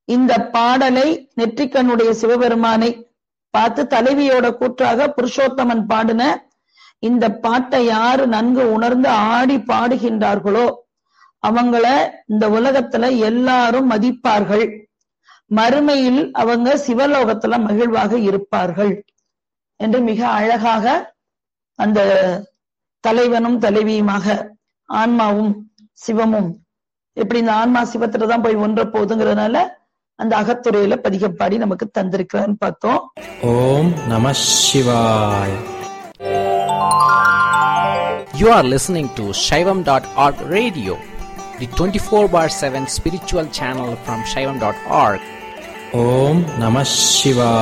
இந்த பாடலை நெற்றிக்கண்ணுடைய சிவபெருமானை பார்த்து தலைவியோட கூற்றாக புருஷோத்தமன் பாடின இந்த பாட்டை யாரு நன்கு உணர்ந்து ஆடி பாடுகின்றார்களோ அவங்கள இந்த உலகத்துல எல்லாரும் மதிப்பார்கள் மறுமையில் அவங்க சிவலோகத்துல மகிழ்வாக இருப்பார்கள் என்று மிக அழகாக அந்த தலைவனும் தலைவியுமாக ஆன்மாவும் சிவமும் எப்படி இந்த ஆன்மா சிவத்துல தான் போய் ஒன்ற போகுதுங்கிறதுனால அந்த அகத்துறையில பதிகப்பாடி நமக்கு தந்திருக்கிறான்னு பார்த்தோம் ஓம் நம சிவாய் You are listening to Shaivam.org radio, the 24 bar 7 spiritual channel from Shaivam.org. ஓம் நம சிவாய்